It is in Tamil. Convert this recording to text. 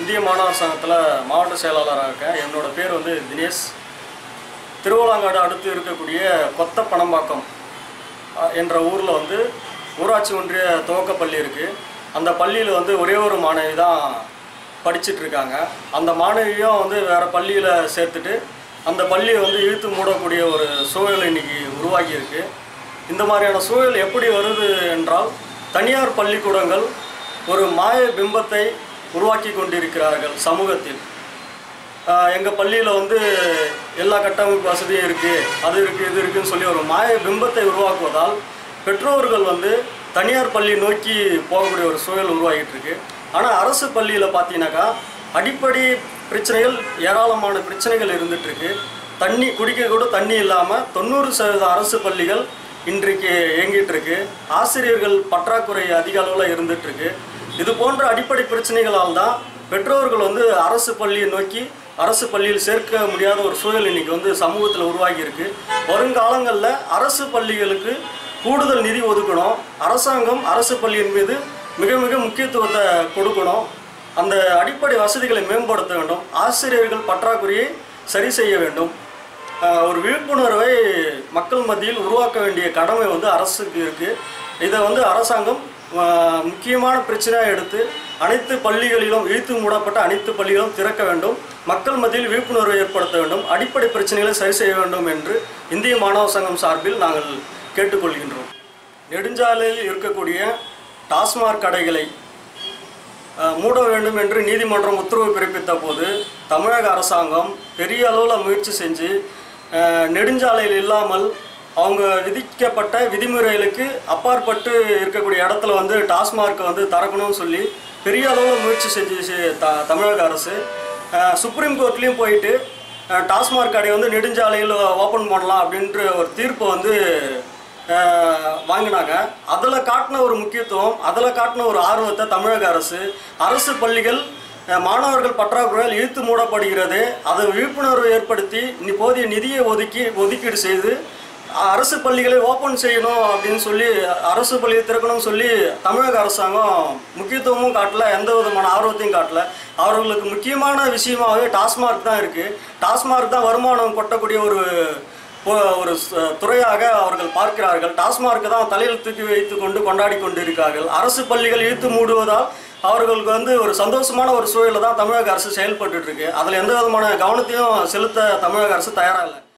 இந்திய மாணவர் சங்கத்தில் மாவட்ட செயலாளராக இருக்கேன் என்னோட பேர் வந்து தினேஷ் திருவள்ளாங்காடு அடுத்து இருக்கக்கூடிய கொத்த பணம்பாக்கம் அஹ், என்ற ஊரில் வந்து ஊராட்சி ஒன்றிய துவக்கப்பள்ளி இருக்குது அந்த பள்ளியில் வந்து ஒரே ஒரு மாணவி தான் படிச்சிட்டு இருக்காங்க அந்த மாணவியும் வந்து வேறு பள்ளியில் சேர்த்துட்டு அந்த பள்ளியை வந்து இழுத்து மூடக்கூடிய ஒரு சூழல் இன்னைக்கு உருவாகி இருக்கு இந்த மாதிரியான சூழல் எப்படி வருது என்றால் தனியார் பள்ளிக்கூடங்கள் ஒரு மாய பிம்பத்தை உருவாக்கி கொண்டிருக்கிறார்கள் சமூகத்தில் எங்கள் பள்ளியில் வந்து எல்லா கட்டமைப்பு வசதியும் இருக்குது அது இருக்குது இது இருக்குன்னு சொல்லி ஒரு மாய பிம்பத்தை உருவாக்குவதால் பெற்றோர்கள் வந்து தனியார் பள்ளி நோக்கி போகக்கூடிய ஒரு சூழல் உருவாகிட்டு இருக்கு ஆனால் அரசு பள்ளியில் பார்த்தீங்கன்னாக்கா அடிப்படை பிரச்சனைகள் ஏராளமான பிரச்சனைகள் இருந்துட்டு இருக்கு தண்ணி குடிக்க கூட தண்ணி இல்லாமல் தொண்ணூறு சதவீத அரசு பள்ளிகள் இன்றைக்கு இயங்கிட்டு இருக்கு ஆசிரியர்கள் பற்றாக்குறை அதிக அளவில் இருந்துட்டு இருக்கு இது போன்ற அடிப்படை பிரச்சனைகளால் தான் பெற்றோர்கள் வந்து அரசு பள்ளியை நோக்கி அரசு பள்ளியில் சேர்க்க முடியாத ஒரு சூழல் இன்னைக்கு வந்து சமூகத்தில் உருவாகி இருக்கு வருங்காலங்களில் அரசு பள்ளிகளுக்கு கூடுதல் நிதி ஒதுக்கணும் அரசாங்கம் அரசு பள்ளியின் மீது மிக மிக முக்கியத்துவத்தை கொடுக்கணும் அந்த அடிப்படை வசதிகளை மேம்படுத்த வேண்டும் ஆசிரியர்கள் பற்றாக்குறையை சரி செய்ய வேண்டும் ஆஹ் ஒரு விழிப்புணர்வை மக்கள் மத்தியில் உருவாக்க வேண்டிய கடமை வந்து அரசுக்கு இருக்குது இதை வந்து அரசாங்கம் ஆஹ் முக்கியமான பிரச்சனையாக எடுத்து அனைத்து பள்ளிகளிலும் இழுத்து மூடப்பட்ட அனைத்து பள்ளிகளும் திறக்க வேண்டும் மக்கள் மத்தியில் விழிப்புணர்வை ஏற்படுத்த வேண்டும் அடிப்படை பிரச்சனைகளை சரி செய்ய வேண்டும் என்று இந்திய மாணவர் சங்கம் சார்பில் நாங்கள் கேட்டுக்கொள்கின்றோம் நெடுஞ்சாலையில் இருக்கக்கூடிய டாஸ்மாக் கடைகளை அஹ், மூட வேண்டும் என்று நீதிமன்றம் உத்தரவு பிறப்பித்த போது தமிழக அரசாங்கம் பெரிய அளவில் முயற்சி செஞ்சு அஹ், நெடுஞ்சாலையில் இல்லாமல் அவங்க விதிக்கப்பட்ட விதிமுறைகளுக்கு அப்பாற்பட்டு இருக்கக்கூடிய இடத்துல வந்து டாஸ்மார்க்கை வந்து திறக்கணும்னு சொல்லி பெரிய அளவில் முயற்சி செஞ்சு செ- த தமிழக அரசு அஹ், சுப்ரீம் கோர்ட்லேயும் போயிட்டு அஹ், டாஸ்மாக் கடையை வந்து நெடுஞ்சாலையில் ஓப்பன் பண்ணலாம் அப்படின்ற ஒரு தீர்ப்பை வந்து அஹ், வாங்கினாங்க அதில் காட்டின ஒரு முக்கியத்துவம் அதில் காட்டின ஒரு ஆர்வத்தை தமிழக அரசு அரசு பள்ளிகள் அஹ், மாணவர்கள் பற்றாக்குறையால் இழுத்து மூடப்படுகிறது அதை விழிப்புணர்வு ஏற்படுத்தி நி- போதிய நிதியை ஒதுக்கி ஒதுக்கீடு செய்து அரசு பள்ளிகளை ஓப்பன் செய்யணும் அப்படின்னு சொல்லி அரசு பள்ளியை திறக்கணும்னு சொல்லி தமிழக அரசாங்கம் முக்கியத்துவமும் காட்டல எந்த விதமான ஆர்வத்தையும் காட்டல அவர்களுக்கு முக்கியமான விஷயமாகவே டாஸ்மார்க் தான் இருக்குது டாஸ்மார்க் தான் வருமானம் கொட்டக்கூடிய ஒரு ஒ- ஒரு ச- துறையாக அவர்கள் பார்க்கிறார்கள் டாஸ்மார்க்கை தான் தலையில் தூக்கி வைத்து கொண்டு கொண்டாடி கொண்டிருக்கிறார்கள் அரசு பள்ளிகள் இழுத்து மூடுவதால் அவர்களுக்கு வந்து ஒரு சந்தோஷமான ஒரு சூழலில் தான் தமிழக அரசு செயல்பட்டு இருக்கு அதில் எந்த விதமான கவனத்தையும் செலுத்த தமிழக அரசு தயாராக இல்லை